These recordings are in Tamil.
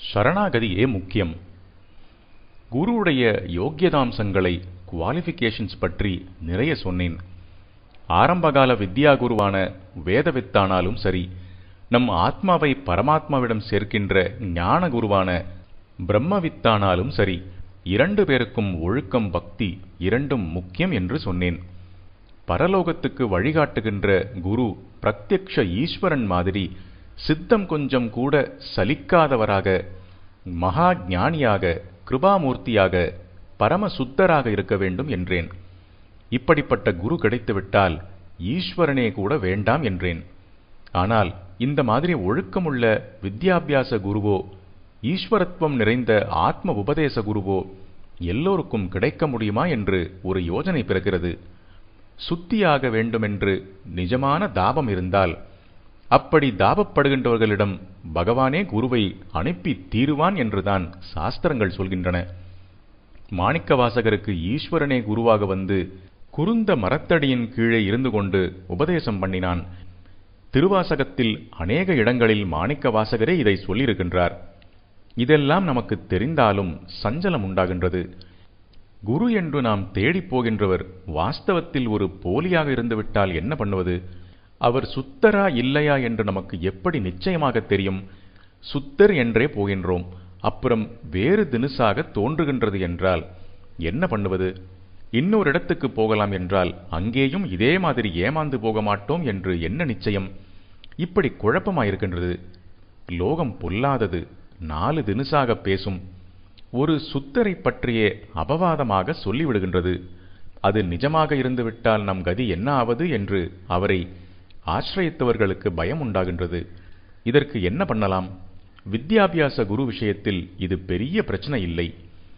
சரணாகதியே முக்கியம் குருவுடைய யோக்கியதாம்சங்களை குவாலிஃபிகேஷன்ஸ் பற்றி நிறைய சொன்னேன் ஆரம்பகால வித்யா குருவான வேதவித்தானாலும் சரி நம் ஆத்மாவை பரமாத்மாவிடம் சேர்க்கின்ற ஞான குருவான பிரம்மவித்தானாலும் சரி இரண்டு பேருக்கும் ஒழுக்கம் பக்தி இரண்டும் முக்கியம் என்று சொன்னேன் பரலோகத்துக்கு வழிகாட்டுகின்ற குரு பிரத்யக்ஷ ஈஸ்வரன் மாதிரி சித்தம் கொஞ்சம் கூட சலிக்காதவராக மகா ஞானியாக கிருபாமூர்த்தியாக பரம சுத்தராக இருக்க வேண்டும் என்றேன் இப்படிப்பட்ட குரு கிடைத்துவிட்டால் ஈஸ்வரனே கூட வேண்டாம் என்றேன் ஆனால் இந்த மாதிரி ஒழுக்கமுள்ள வித்யாபியாச குருவோ ஈஸ்வரத்துவம் நிறைந்த ஆத்ம உபதேச குருவோ எல்லோருக்கும் கிடைக்க முடியுமா என்று ஒரு யோஜனை பிறக்கிறது சுத்தியாக வேண்டுமென்று நிஜமான தாபம் இருந்தால் அப்படி தாபப்படுகின்றவர்களிடம் பகவானே குருவை அனுப்பி தீருவான் என்றுதான் சாஸ்திரங்கள் சொல்கின்றன மாணிக்கவாசகருக்கு ஈஸ்வரனே குருவாக வந்து குருந்த மரத்தடியின் கீழே இருந்து கொண்டு உபதேசம் பண்ணினான் திருவாசகத்தில் அநேக இடங்களில் மாணிக்க வாசகரே இதை சொல்லியிருக்கின்றார் இதெல்லாம் நமக்கு தெரிந்தாலும் சஞ்சலம் உண்டாகின்றது குரு என்று நாம் தேடிப் போகின்றவர் வாஸ்தவத்தில் ஒரு போலியாக இருந்துவிட்டால் என்ன பண்ணுவது அவர் சுத்தரா இல்லையா என்று நமக்கு எப்படி நிச்சயமாக தெரியும் சுத்தர் என்றே போகின்றோம் அப்புறம் வேறு தினுசாக தோன்றுகின்றது என்றால் என்ன பண்ணுவது இன்னொரு இடத்துக்கு போகலாம் என்றால் அங்கேயும் இதே மாதிரி ஏமாந்து போக மாட்டோம் என்று என்ன நிச்சயம் இப்படி குழப்பமாயிருக்கின்றது லோகம் பொல்லாதது நாலு தினுசாக பேசும் ஒரு சுத்தரை பற்றியே அபவாதமாக சொல்லிவிடுகின்றது அது நிஜமாக இருந்துவிட்டால் நம் கதி என்ன ஆவது என்று அவரை ஆசிரியத்தவர்களுக்கு பயம் உண்டாகின்றது இதற்கு என்ன பண்ணலாம் வித்யாபியாச குரு விஷயத்தில் இது பெரிய பிரச்சனை இல்லை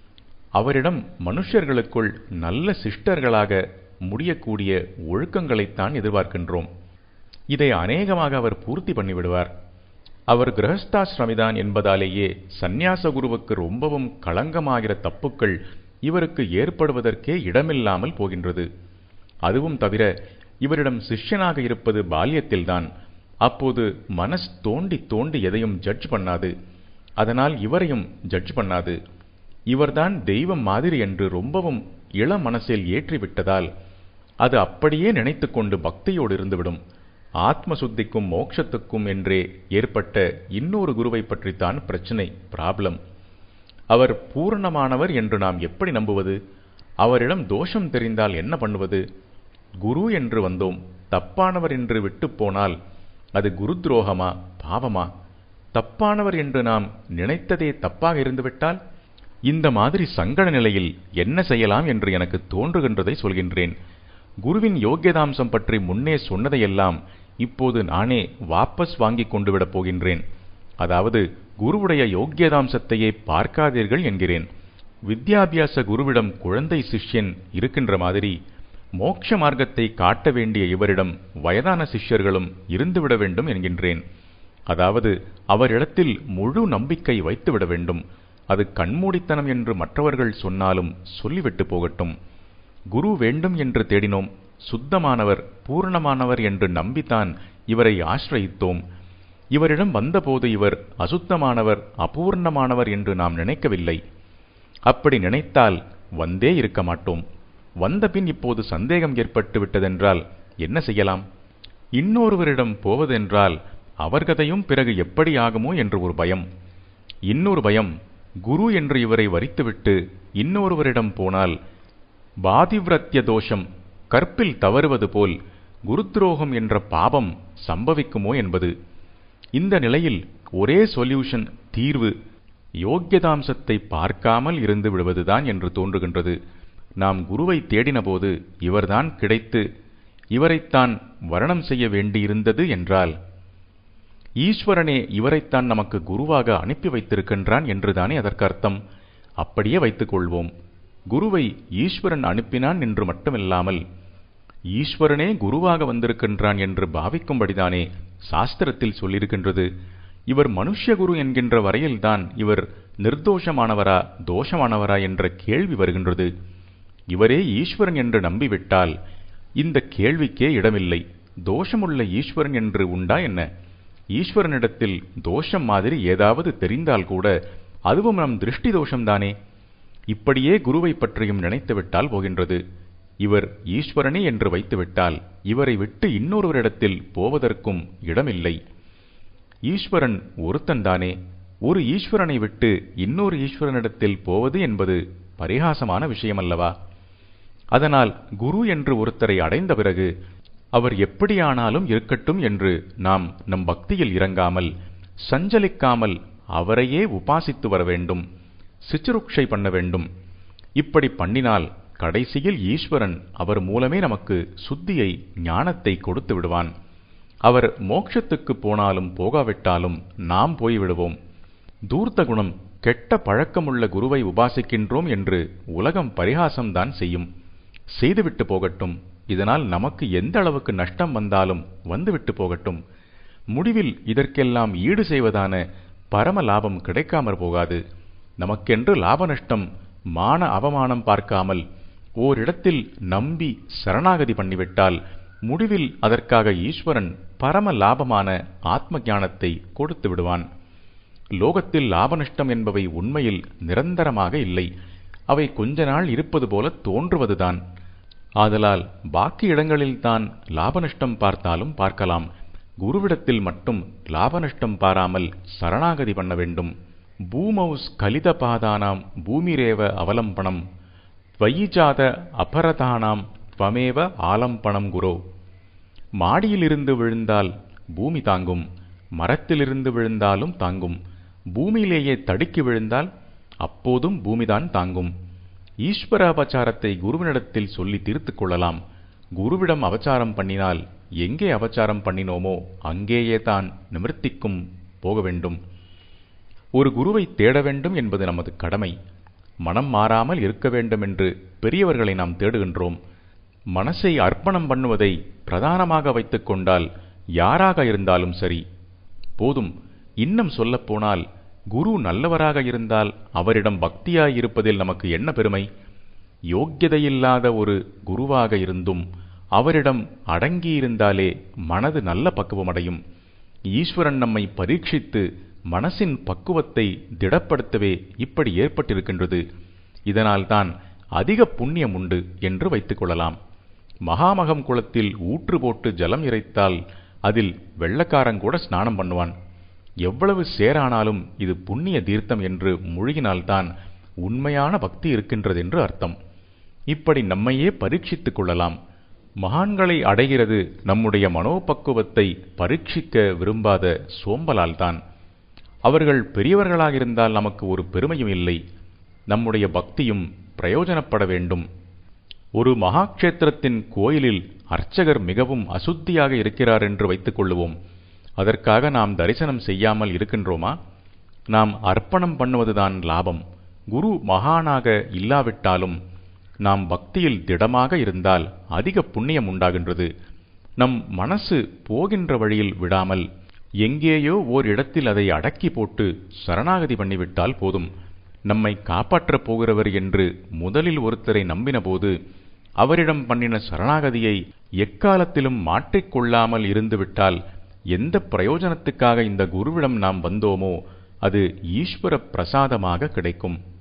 அவரிடம் மனுஷர்களுக்குள் நல்ல சிஷ்டர்களாக முடியக்கூடிய ஒழுக்கங்களைத்தான் எதிர்பார்க்கின்றோம் இதை அநேகமாக அவர் பூர்த்தி பண்ணிவிடுவார் அவர் கிரகஸ்தாசிரமிதான் என்பதாலேயே சந்நியாச குருவுக்கு ரொம்பவும் களங்கமாகிற தப்புக்கள் இவருக்கு ஏற்படுவதற்கே இடமில்லாமல் போகின்றது அதுவும் தவிர இவரிடம் சிஷ்யனாக இருப்பது பால்யத்தில்தான் அப்போது மனஸ் தோண்டி தோண்டி எதையும் ஜட்ஜ் பண்ணாது அதனால் இவரையும் ஜட்ஜ் பண்ணாது இவர்தான் தெய்வம் மாதிரி என்று ரொம்பவும் இள மனசில் ஏற்றிவிட்டதால் அது அப்படியே நினைத்துக்கொண்டு பக்தியோடு இருந்துவிடும் ஆத்ம சுத்திக்கும் மோட்சத்துக்கும் என்றே ஏற்பட்ட இன்னொரு குருவை பற்றித்தான் பிரச்சனை பிராப்ளம் அவர் பூர்ணமானவர் என்று நாம் எப்படி நம்புவது அவரிடம் தோஷம் தெரிந்தால் என்ன பண்ணுவது குரு என்று வந்தோம் தப்பானவர் என்று விட்டு போனால் அது குரு துரோகமா பாவமா தப்பானவர் என்று நாம் நினைத்ததே தப்பாக இருந்துவிட்டால் இந்த மாதிரி சங்கட நிலையில் என்ன செய்யலாம் என்று எனக்கு தோன்றுகின்றதை சொல்கின்றேன் குருவின் யோக்கியதாம்சம் பற்றி முன்னே சொன்னதையெல்லாம் இப்போது நானே வாபஸ் வாங்கிக் கொண்டு விடப் போகின்றேன் அதாவது குருவுடைய யோக்கியதாம்சத்தையே பார்க்காதீர்கள் என்கிறேன் வித்யாபியாச குருவிடம் குழந்தை சிஷ்யன் இருக்கின்ற மாதிரி மோட்ச மார்க்கத்தை காட்ட வேண்டிய இவரிடம் வயதான சிஷ்யர்களும் இருந்துவிட வேண்டும் என்கின்றேன் அதாவது அவரிடத்தில் முழு நம்பிக்கை வைத்துவிட வேண்டும் அது கண்மூடித்தனம் என்று மற்றவர்கள் சொன்னாலும் சொல்லிவிட்டு போகட்டும் குரு வேண்டும் என்று தேடினோம் சுத்தமானவர் பூர்ணமானவர் என்று நம்பித்தான் இவரை ஆசிரயித்தோம் இவரிடம் வந்தபோது இவர் அசுத்தமானவர் அபூர்ணமானவர் என்று நாம் நினைக்கவில்லை அப்படி நினைத்தால் வந்தே இருக்க மாட்டோம் வந்தபின் இப்போது சந்தேகம் ஏற்பட்டு விட்டதென்றால் என்ன செய்யலாம் இன்னொருவரிடம் போவதென்றால் அவர் கதையும் பிறகு எப்படி ஆகுமோ என்று ஒரு பயம் இன்னொரு பயம் குரு என்று இவரை வரித்துவிட்டு இன்னொருவரிடம் போனால் பாதிவிரத்திய தோஷம் கற்பில் தவறுவது போல் குருத்ரோகம் என்ற பாபம் சம்பவிக்குமோ என்பது இந்த நிலையில் ஒரே சொல்யூஷன் தீர்வு யோக்கியதாம்சத்தை பார்க்காமல் இருந்து விடுவதுதான் என்று தோன்றுகின்றது நாம் குருவை தேடினபோது இவர்தான் கிடைத்து இவரைத்தான் வரணம் செய்ய வேண்டியிருந்தது என்றால் ஈஸ்வரனே இவரைத்தான் நமக்கு குருவாக அனுப்பி வைத்திருக்கின்றான் என்றுதானே அதற்கு அர்த்தம் அப்படியே வைத்துக் கொள்வோம் குருவை ஈஸ்வரன் அனுப்பினான் என்று மட்டுமில்லாமல் ஈஸ்வரனே குருவாக வந்திருக்கின்றான் என்று பாவிக்கும்படிதானே சாஸ்திரத்தில் சொல்லியிருக்கின்றது இவர் மனுஷ்யகுரு என்கின்ற வரையில்தான் இவர் நிர்தோஷமானவரா தோஷமானவரா என்ற கேள்வி வருகின்றது இவரே ஈஸ்வரன் என்று நம்பிவிட்டால் இந்த கேள்விக்கே இடமில்லை தோஷமுள்ள ஈஸ்வரன் என்று உண்டா என்ன ஈஸ்வரனிடத்தில் தோஷம் மாதிரி ஏதாவது தெரிந்தால் கூட அதுவும் நம் திருஷ்டி தோஷம்தானே இப்படியே குருவை பற்றியும் நினைத்துவிட்டால் போகின்றது இவர் ஈஸ்வரனே என்று வைத்துவிட்டால் இவரை விட்டு இன்னொருவரிடத்தில் போவதற்கும் இடமில்லை ஈஸ்வரன் ஒருத்தன்தானே ஒரு ஈஸ்வரனை விட்டு இன்னொரு ஈஸ்வரனிடத்தில் போவது என்பது பரிகாசமான விஷயமல்லவா அதனால் குரு என்று ஒருத்தரை அடைந்த பிறகு அவர் எப்படியானாலும் இருக்கட்டும் என்று நாம் நம் பக்தியில் இறங்காமல் சஞ்சலிக்காமல் அவரையே உபாசித்து வர வேண்டும் சிச்சுருக்ஷை பண்ண வேண்டும் இப்படி பண்ணினால் கடைசியில் ஈஸ்வரன் அவர் மூலமே நமக்கு சுத்தியை ஞானத்தை கொடுத்து விடுவான் அவர் மோட்சத்துக்கு போனாலும் போகாவிட்டாலும் நாம் போய்விடுவோம் தூர்த்த குணம் கெட்ட பழக்கமுள்ள குருவை உபாசிக்கின்றோம் என்று உலகம் பரிகாசம்தான் செய்யும் செய்துவிட்டு போகட்டும் இதனால் நமக்கு எந்த அளவுக்கு நஷ்டம் வந்தாலும் வந்துவிட்டு போகட்டும் முடிவில் இதற்கெல்லாம் ஈடு செய்வதான பரம லாபம் கிடைக்காமற் போகாது நமக்கென்று லாப நஷ்டம் மான அவமானம் பார்க்காமல் ஓரிடத்தில் நம்பி சரணாகதி பண்ணிவிட்டால் முடிவில் அதற்காக ஈஸ்வரன் பரம லாபமான ஆத்ம ஞானத்தை கொடுத்து விடுவான் லோகத்தில் லாப நஷ்டம் என்பவை உண்மையில் நிரந்தரமாக இல்லை அவை கொஞ்ச நாள் இருப்பது போல தோன்றுவதுதான் ஆதலால் பாக்கி இடங்களில்தான் லாப நஷ்டம் பார்த்தாலும் பார்க்கலாம் குருவிடத்தில் மட்டும் லாப நஷ்டம் பாராமல் சரணாகதி பண்ண வேண்டும் பூமௌ ஸ்கலித பாதானாம் பூமிரேவ அவலம்பனம் வையிஜாத அபரதானாம் துவமேவ ஆலம்பனம் குரோ மாடியிலிருந்து விழுந்தால் பூமி தாங்கும் மரத்திலிருந்து விழுந்தாலும் தாங்கும் பூமியிலேயே தடுக்கி விழுந்தால் அப்போதும் பூமிதான் தாங்கும் ஈஸ்வர அபச்சாரத்தை குருவினிடத்தில் சொல்லி தீர்த்து கொள்ளலாம் குருவிடம் அபச்சாரம் பண்ணினால் எங்கே அபச்சாரம் பண்ணினோமோ அங்கேயே தான் நிமிர்த்திக்கும் போக வேண்டும் ஒரு குருவை தேட வேண்டும் என்பது நமது கடமை மனம் மாறாமல் இருக்க வேண்டும் என்று பெரியவர்களை நாம் தேடுகின்றோம் மனசை அர்ப்பணம் பண்ணுவதை பிரதானமாக வைத்துக் கொண்டால் யாராக இருந்தாலும் சரி போதும் இன்னும் சொல்லப்போனால் குரு நல்லவராக இருந்தால் அவரிடம் பக்தியாயிருப்பதில் நமக்கு என்ன பெருமை யோக்கியதையில்லாத ஒரு குருவாக இருந்தும் அவரிடம் அடங்கியிருந்தாலே மனது நல்ல பக்குவமடையும் ஈஸ்வரன் நம்மை பரீட்சித்து மனசின் பக்குவத்தை திடப்படுத்தவே இப்படி ஏற்பட்டிருக்கின்றது இதனால்தான் அதிக புண்ணியம் உண்டு என்று வைத்துக் கொள்ளலாம் மகாமகம் குளத்தில் ஊற்று போட்டு ஜலம் இறைத்தால் அதில் வெள்ளக்காரங்கூட ஸ்நானம் பண்ணுவான் எவ்வளவு சேரானாலும் இது புண்ணிய தீர்த்தம் என்று முழுகினால்தான் உண்மையான பக்தி இருக்கின்றது என்று அர்த்தம் இப்படி நம்மையே பரீட்சித்துக் கொள்ளலாம் மகான்களை அடைகிறது நம்முடைய மனோபக்குவத்தை பரீட்சிக்க விரும்பாத சோம்பலால்தான் அவர்கள் பெரியவர்களாக இருந்தால் நமக்கு ஒரு பெருமையும் இல்லை நம்முடைய பக்தியும் பிரயோஜனப்பட வேண்டும் ஒரு மகாக்ஷேத்திரத்தின் கோயிலில் அர்ச்சகர் மிகவும் அசுத்தியாக இருக்கிறார் என்று வைத்துக் கொள்ளுவோம் அதற்காக நாம் தரிசனம் செய்யாமல் இருக்கின்றோமா நாம் அர்ப்பணம் பண்ணுவதுதான் லாபம் குரு மகானாக இல்லாவிட்டாலும் நாம் பக்தியில் திடமாக இருந்தால் அதிக புண்ணியம் உண்டாகின்றது நம் மனசு போகின்ற வழியில் விடாமல் எங்கேயோ ஓர் இடத்தில் அதை அடக்கி போட்டு சரணாகதி பண்ணிவிட்டால் போதும் நம்மை காப்பாற்றப் போகிறவர் என்று முதலில் ஒருத்தரை நம்பினபோது அவரிடம் பண்ணின சரணாகதியை எக்காலத்திலும் மாற்றிக்கொள்ளாமல் இருந்துவிட்டால் எந்த பிரயோஜனத்துக்காக இந்த குருவிடம் நாம் வந்தோமோ அது ஈஸ்வர பிரசாதமாக கிடைக்கும்